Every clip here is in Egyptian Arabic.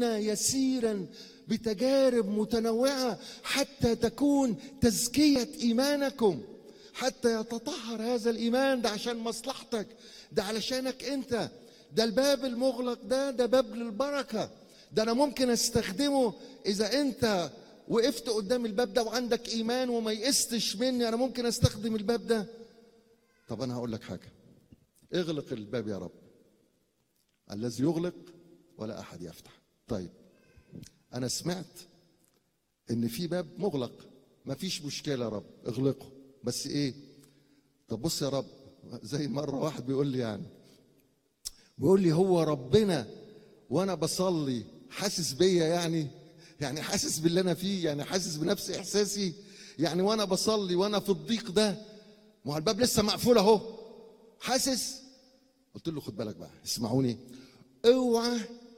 تملؤون يسيرا بتجارب متنوعه حتى تكون تزكيه ايمانكم حتى يتطهر هذا الايمان ده عشان مصلحتك ده علشانك انت ده الباب المغلق ده ده باب للبركه ده انا ممكن استخدمه اذا انت وقفت قدام الباب ده وعندك ايمان وما يئستش مني انا ممكن استخدم الباب ده طب انا هقول لك حاجه اغلق الباب يا رب الذي يغلق ولا احد يفتح طيب انا سمعت ان في باب مغلق مفيش مشكله يا رب اغلقه بس ايه طب بص يا رب زي مره واحد بيقول لي يعني بيقول لي هو ربنا وانا بصلي حاسس بيا يعني يعني حاسس باللي انا فيه يعني حاسس بنفس احساسي يعني وانا بصلي وانا في الضيق ده ما هو الباب لسه مقفول اهو حاسس قلت له خد بالك بقى اسمعوني اوعى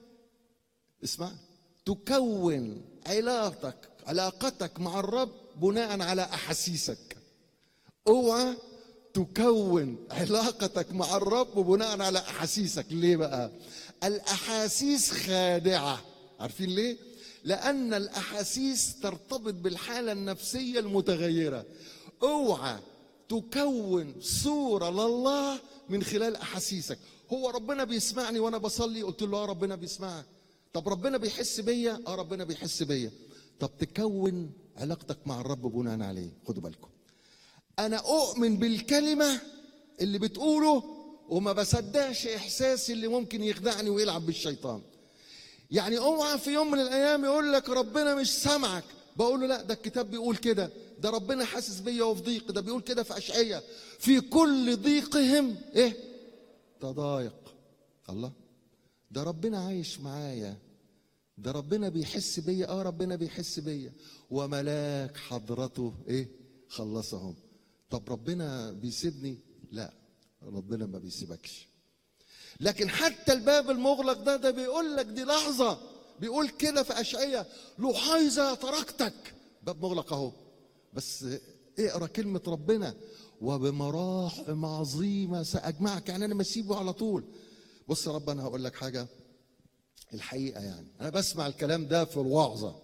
اسمع تكون علاقتك علاقتك مع الرب بناء على احاسيسك اوعى تكون علاقتك مع الرب بناء على احاسيسك ليه بقى الاحاسيس خادعه عارفين ليه لان الاحاسيس ترتبط بالحاله النفسيه المتغيره اوعى تكون صوره لله من خلال احاسيسك هو ربنا بيسمعني وانا بصلي قلت له اه ربنا بيسمعك طب ربنا بيحس بيا اه ربنا بيحس بيا طب تكون علاقتك مع الرب بناء عليه خدوا بالكم انا اؤمن بالكلمه اللي بتقوله وما بصدقش احساسي اللي ممكن يخدعني ويلعب بالشيطان يعني اوعى في يوم من الايام يقول لك ربنا مش سامعك بقول له لا ده الكتاب بيقول كده ده ربنا حاسس بيا وفي ضيق ده بيقول كده في اشعياء في كل ضيقهم ايه تضايق الله ده ربنا عايش معايا ده ربنا بيحس بيا اه ربنا بيحس بيا وملاك حضرته ايه خلصهم طب ربنا بيسيبني لا ربنا ما بيسيبكش لكن حتى الباب المغلق ده ده بيقول لك دي لحظة بيقول كده في أشعية لحيظة تركتك باب مغلق أهو بس اقرا كلمة ربنا وبمراحم عظيمة سأجمعك يعني أنا مسيبه على طول بص يا رب أنا هقول لك حاجة الحقيقة يعني أنا بسمع الكلام ده في الوعظة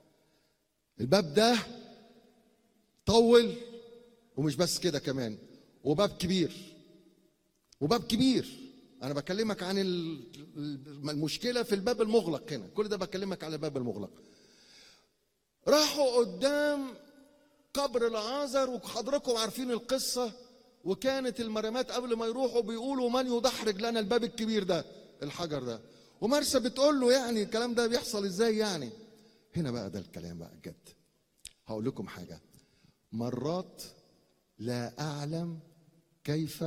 الباب ده طول ومش بس كده كمان وباب كبير وباب كبير انا بكلمك عن ال- المشكله في الباب المغلق هنا كل ده بكلمك على الباب المغلق راحوا قدام قبر العازر وحضراتكم عارفين القصه وكانت المريمات قبل ما يروحوا بيقولوا من يدحرج لنا الباب الكبير ده الحجر ده ومرسى بتقول له يعني الكلام ده بيحصل ازاي يعني هنا بقى ده الكلام بقى جد هقول لكم حاجه مرات لا اعلم كيف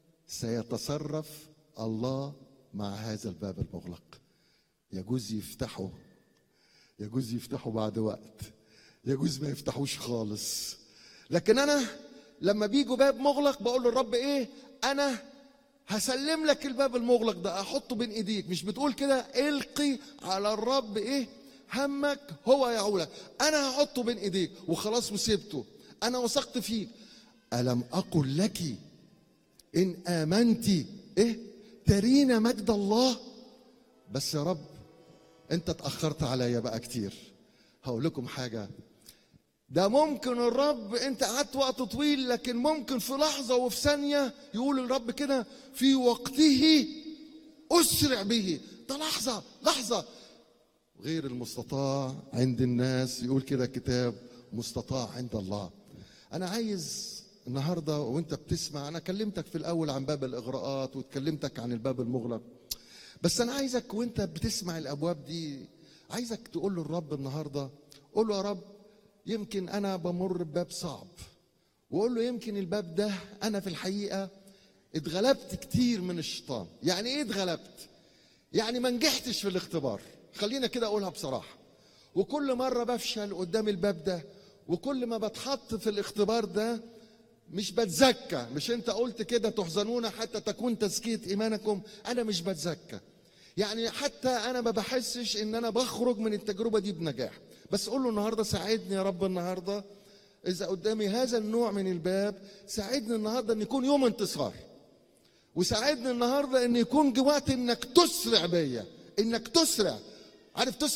سيتصرف الله مع هذا الباب المغلق يجوز يفتحه يجوز يفتحه بعد وقت يجوز ما يفتحوش خالص لكن انا لما بيجوا باب مغلق بقول للرب ايه انا هسلم لك الباب المغلق ده احطه بين ايديك مش بتقول كده القي على الرب ايه همك هو يعولك انا هحطه بين ايديك وخلاص وسبته انا وثقت فيك الم اقل لك ان امنت ايه ترين مجد الله بس يا رب انت اتاخرت عليا بقى كتير هقول لكم حاجه ده ممكن الرب انت قعدت وقت طويل لكن ممكن في لحظه وفي ثانيه يقول الرب كده في وقته اسرع به ده لحظه لحظه غير المستطاع عند الناس يقول كده كتاب مستطاع عند الله انا عايز النهارده وانت بتسمع انا كلمتك في الاول عن باب الاغراءات واتكلمتك عن الباب المغلق بس انا عايزك وانت بتسمع الابواب دي عايزك تقول للرب النهارده قول له يا رب يمكن انا بمر بباب صعب وقول له يمكن الباب ده انا في الحقيقه اتغلبت كتير من الشيطان يعني ايه اتغلبت يعني ما نجحتش في الاختبار خلينا كده اقولها بصراحه وكل مره بفشل قدام الباب ده وكل ما بتحط في الاختبار ده مش بتزكى مش انت قلت كده تحزنون حتى تكون تزكيه ايمانكم انا مش بتزكى يعني حتى انا ما بحسش ان انا بخرج من التجربه دي بنجاح بس قول له النهارده ساعدني يا رب النهارده اذا قدامي هذا النوع من الباب ساعدني النهارده ان يكون يوم انتصار وساعدني النهارده ان يكون وقت انك تسرع بيا انك تسرع عارف تسكت